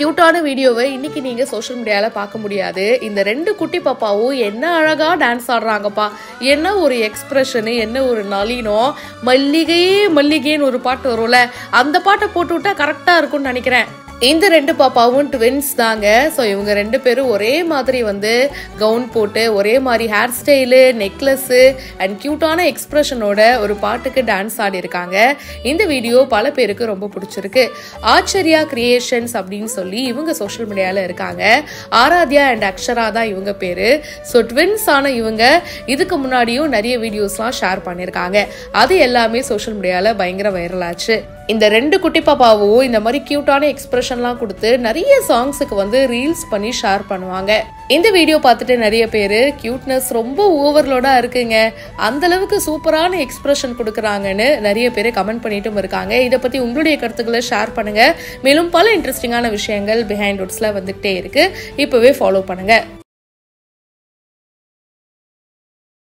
கியூட்டான வீடியோவை இன்னைக்கு நீங்க சோஷியல் மீடியால பார்க்க முடியாது இந்த ரெண்டு குட்டி பாப்பாவும் என்ன அழகா டான்ஸ் ஆடுறாங்கப்பா என்ன ஒரு எக்ஸ்பிரஷனு என்ன ஒரு நளினம் மல்லிகையே மல்லிகைன்னு ஒரு பாட்டு வரும்ல அந்த பாட்டை போட்டு விட்டா கரெக்டா இருக்கும்னு நினைக்கிறேன் இந்த ரெண்டு பாப்பாவும் ட்வின்ஸ் தாங்க ஸோ இவங்க ரெண்டு பேரும் ஒரே மாதிரி வந்து கவுன் போட்டு ஒரே மாதிரி ஹேர் ஸ்டைலு நெக்லஸ்ஸு அண்ட் க்யூட்டான எக்ஸ்பிரஷனோட ஒரு பாட்டுக்கு டான்ஸ் ஆடி இருக்காங்க இந்த வீடியோ பல பேருக்கு ரொம்ப பிடிச்சிருக்கு ஆச்சரியா கிரியேஷன்ஸ் அப்படின்னு சொல்லி இவங்க சோஷியல் மீடியாவில் இருக்காங்க ஆராத்யா அண்ட் அக்ஷரா தான் இவங்க பேர் ஸோ ட்வின்ஸ் ஆன இவங்க இதுக்கு முன்னாடியும் நிறைய வீடியோஸ்லாம் ஷேர் பண்ணியிருக்காங்க அது எல்லாமே சோஷியல் மீடியாவில் பயங்கர வைரல் ஆச்சு இந்த ரெண்டு குட்டி பாப்பாவும் இந்த மாதிரி கியூட்டான எக்ஸ்பிரஷன்லாம் கொடுத்து நிறைய சாங்ஸுக்கு வந்து ரீல்ஸ் பண்ணி ஷேர் பண்ணுவாங்க இந்த வீடியோ பார்த்துட்டு நிறைய பேர் கியூட்னஸ் ரொம்ப ஓவர்லோடா இருக்குங்க அந்த அளவுக்கு சூப்பரான எக்ஸ்பிரஷன் கொடுக்குறாங்கன்னு நிறைய பேர் கமெண்ட் பண்ணிட்டும் இருக்காங்க இதை பத்தி உங்களுடைய கருத்துக்களை ஷேர் பண்ணுங்க மேலும் பல இன்ட்ரெஸ்டிங்கான விஷயங்கள் பிஹைண்ட் வுட்ஸ்ல வந்துகிட்டே இருக்கு இப்பவே ஃபாலோ பண்ணுங்க